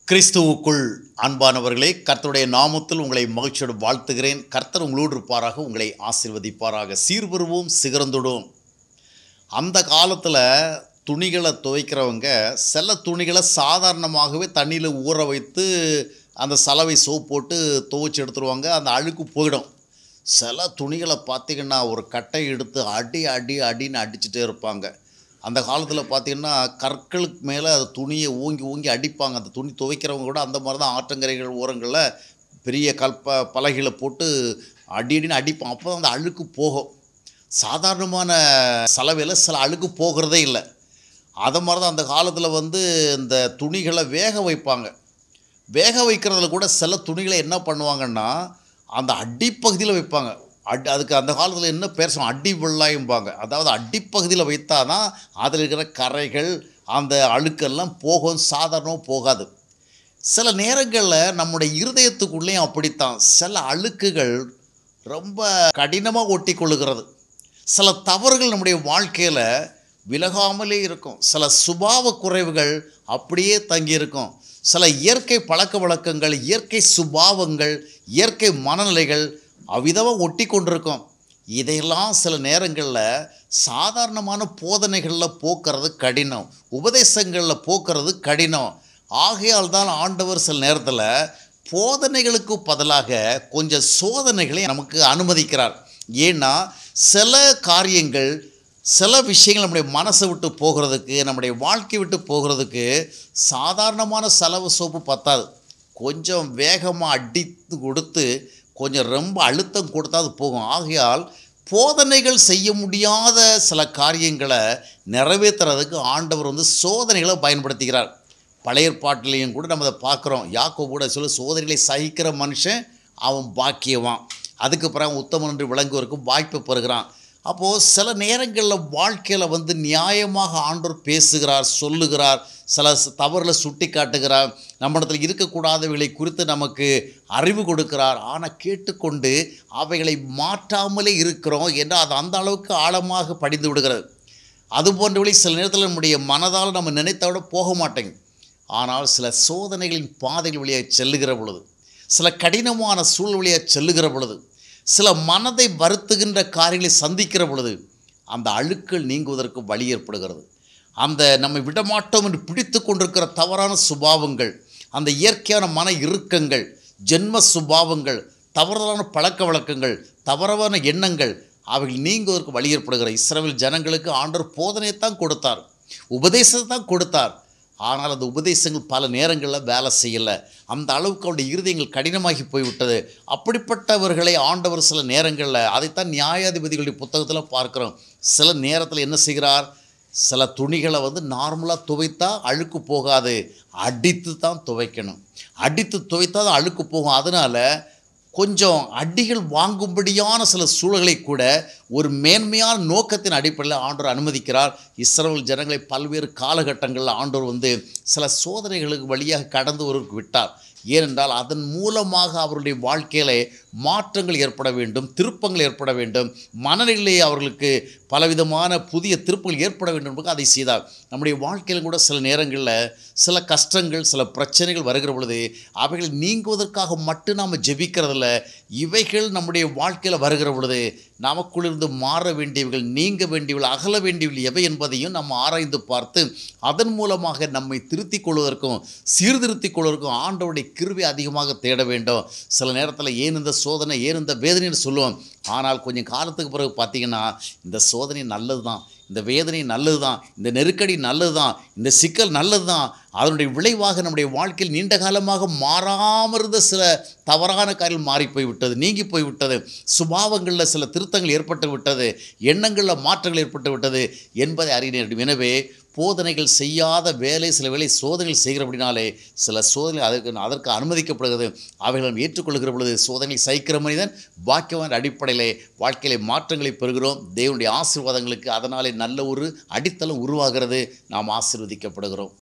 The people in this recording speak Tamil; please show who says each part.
Speaker 1: கிறிஸ்துவுக்குள் அன்பானவர்களே கர்த்தருடைய நாமத்தில் உங்களை மகிழ்ச்சியோடு வாழ்த்துகிறேன் கர்த்தர் உங்களோடு இருப்பாராக உங்களை ஆசீர்வதிப்பாராக சீர்பெறுவோம் சிகரந்துடும் அந்த காலத்தில் துணிகளை துவைக்கிறவங்க சில துணிகளை சாதாரணமாகவே தண்ணியில் ஊற வைத்து அந்த சலவை சோப் போட்டு துவைச்சி எடுத்துருவாங்க அந்த அழுக்கு போயிடும் சில துணிகளை பார்த்திங்கன்னா ஒரு கட்டை எடுத்து அடி அடி அடின்னு அடிச்சுட்டே இருப்பாங்க அந்த காலத்தில் பார்த்திங்கன்னா கற்களுக்கு மேலே அது துணியை ஓங்கி ஓங்கி அடிப்பாங்க அந்த துணி துவைக்கிறவங்க கூட அந்த மாதிரி தான் ஆற்றங்கரைகள் ஓரங்களில் பெரிய கல்ப பலகைகளை போட்டு அடி அடின்னு அடிப்பான் அப்போ தான் அந்த அழுக்கு போகும் சாதாரணமான சலவையில் சில அழுக்கு போகிறதே இல்லை அதை மாதிரி தான் அந்த காலத்தில் வந்து இந்த துணிகளை வேக வைப்பாங்க வேக வைக்கிறதுல கூட சில துணிகளை என்ன பண்ணுவாங்கன்னா அந்த அடிப்பகுதியில் வைப்பாங்க அடி அதுக்கு அந்த காலத்தில் என்ன பேர் சொல்லுவாங்க அடி வெள்ளாயும்பாங்க அதாவது அடிப்பகுதியில் வைத்தா தான் அதில் இருக்கிற கரைகள் அந்த அழுக்கெல்லாம் போகும் சாதாரணமாக போகாது சில நேரங்களில் நம்முடைய இருதயத்துக்குள்ளேயும் அப்படித்தான் சில அழுக்குகள் ரொம்ப கடினமாக ஒட்டி கொள்ளுகிறது சில தவறுகள் நம்முடைய வாழ்க்கையில் விலகாமலே இருக்கும் சில சுபாவ குறைவுகள் அப்படியே தங்கியிருக்கும் சில இயற்கை பழக்க வழக்கங்கள் இயற்கை சுபாவங்கள் இயற்கை மனநிலைகள் அவ்விதமாக ஒட்டி கொண்டிருக்கும் இதையெல்லாம் சில நேரங்களில் சாதாரணமான போதனைகளில் போக்குறது கடினம் உபதேசங்களில் போக்குறது கடினம் ஆகையால் தான் ஆண்டவர் சில நேரத்தில் போதனைகளுக்கு பதிலாக கொஞ்சம் சோதனைகளை நமக்கு அனுமதிக்கிறார் ஏன்னா சில காரியங்கள் சில விஷயங்கள் நம்முடைய மனசை விட்டு போகிறதுக்கு நம்முடைய வாழ்க்கை விட்டு போகிறதுக்கு சாதாரணமான செலவு சோப்பு பத்தாது கொஞ்சம் வேகமாக அடித்து கொடுத்து கொஞ்சம் ரொம்ப அழுத்தம் கொடுத்தா அது போகும் ஆகையால் போதனைகள் செய்ய முடியாத சில காரியங்களை நிறைவேற்றுறதுக்கு ஆண்டவர் வந்து சோதனைகளை பயன்படுத்துகிறார் பழைய ஏற்பாட்டிலையும் கூட நம்ம அதை பார்க்குறோம் யாக்கோ கூட சொல்ல சோதனைகளை சகிக்கிற மனுஷன் அவன் பாக்கியவான் அதுக்கு பிறகு உத்தமன் என்று விளங்குவதற்கு வாய்ப்பு பெறுகிறான் அப்போது சில நேரங்களில் வாழ்க்கையில் வந்து நியாயமாக ஆண்டவர் பேசுகிறார் சொல்லுகிறார் சில தவறில் சுட்டி காட்டுகிறார் நம்மிடத்தில் இருக்கக்கூடாதவைகளை குறித்து நமக்கு அறிவு கொடுக்கிறார் ஆனால் கேட்டுக்கொண்டு அவைகளை மாற்றாமலே இருக்கிறோம் என்று அது அந்த அளவுக்கு ஆழமாக படிந்து விடுகிறது அது போன்றவழி சில நேரத்தில் நம்முடைய மனதால் நம்ம நினைத்தவிட போக மாட்டேங்க ஆனால் சில சோதனைகளின் பாதைகள் வழியாக செல்லுகிற பொழுது சில கடினமான சூழல் வழியாக செல்லுகிற பொழுது சில மனதை வருத்துகின்ற காரியங்களை சந்திக்கிற பொழுது அந்த அழுக்கள் நீங்குவதற்கு வழி ஏற்படுகிறது அந்த நம்மை விடமாட்டோம் என்று பிடித்து கொண்டிருக்கிற தவறான சுபாவங்கள் அந்த இயற்கையான மன இறுக்கங்கள் ஜென்ம சுபாவங்கள் தவறான பழக்க வழக்கங்கள் தவறான எண்ணங்கள் அவைகள் நீங்குவதற்கு வழி ஏற்படுகிற இஸ்ரேல் ஜனங்களுக்கு ஆண்டவர் போதனையைத்தான் கொடுத்தார் உபதேசத்தை தான் கொடுத்தார் ஆனால் அந்த உபதேசங்கள் பல நேரங்களில் வேலை செய்யலை அந்த அளவுக்கு அவருடைய இருதயங்கள் கடினமாகி போய்விட்டது அப்படிப்பட்டவர்களை ஆண்டவர் சில நேரங்களில் அதைத்தான் நியாயாதிபதிகளுடைய புத்தகத்தில் பார்க்குறோம் சில நேரத்தில் என்ன செய்கிறார் சில துணிகளை வந்து நார்மலாக துவைத்தா அழுக்கு போகாது அடித்து தான் துவைக்கணும் அடித்து துவைத்தா தான் அழுக்கு போகும் அதனால் கொஞ்சம் அடிகள் வாங்கும்படியான சில சூழல்களை கூட ஒரு மேன்மையான நோக்கத்தின் அடிப்படையில் ஆண்டவர் அனுமதிக்கிறார் இஸ்ரேல் ஜனங்களை பல்வேறு காலகட்டங்களில் ஆண்டவர் வந்து சில சோதனைகளுக்கு வழியாக கடந்து வருவதற்கு விட்டார் ஏனென்றால் அதன் மூலமாக அவருடைய வாழ்க்கையிலே மாற்றங்கள் ஏற்பட வேண்டும் திருப்பங்கள் ஏற்பட வேண்டும் மனநிலையை அவர்களுக்கு பலவிதமான புதிய திருப்பங்கள் ஏற்பட வேண்டும் என்பது அதை செய்தார் நம்முடைய வாழ்க்கையிலும் கூட சில நேரங்களில் சில கஷ்டங்கள் சில பிரச்சனைகள் வருகிற பொழுது அவைகள் நீங்குவதற்காக மட்டும் நாம் ஜெபிக்கிறதில்ல இவைகள் நம்முடைய வாழ்க்கையில் வருகிற பொழுது நமக்குள்ளிருந்து மாற வேண்டியவர்கள் நீங்க வேண்டியவர்கள் அகல வேண்டியவர்கள் எவை என்பதையும் நம்ம ஆராய்ந்து பார்த்து அதன் மூலமாக நம்மை திருத்திக் கொள்வதற்கும் சீர்திருத்திக் கொள்வதற்கும் ஆண்டவருடைய கிருவை அதிகமாக தேட வேண்டும் சில நேரத்தில் ஏன் இந்த சோதனை ஏன் இந்த வேதனைன்னு சொல்லுவோம் ஆனால் கொஞ்சம் காலத்துக்கு பிறகு பார்த்தீங்கன்னா இந்த சோதனை நல்லது தான் இந்த வேதனை நல்லது தான் இந்த நெருக்கடி நல்லது தான் இந்த சிக்கல் நல்லது தான் அதனுடைய விளைவாக நம்முடைய வாழ்க்கையில் நீண்ட காலமாக மாறாமல் இருந்த சில தவறான காரியம் மாறி போய்விட்டது நீங்கி போய்விட்டது சுபாவங்களில் சில திருத்தங்கள் ஏற்பட்டு விட்டது எண்ணங்களில் மாற்றங்கள் ஏற்பட்டு விட்டது என்பதை அறிய வேண்டும் எனவே போதனைகள் செய்யாத வேலை சில வேலை சோதனைகள் செய்கிறபடினாலே சில சோதனை அதற்கு அதற்கு அனுமதிக்கப்படுகிறது அவைகளை நாம் ஏற்றுக்கொள்கிற பொழுது சோதனைகளை சகிக்கிற மனிதன் பாக்கியவான் அடிப்படையிலே வாழ்க்கையிலே மாற்றங்களை பெறுகிறோம் தேவனுடைய ஆசீர்வாதங்களுக்கு அதனாலே நல்ல ஒரு அடித்தளம் உருவாகிறது நாம் ஆசீர்வதிக்கப்படுகிறோம்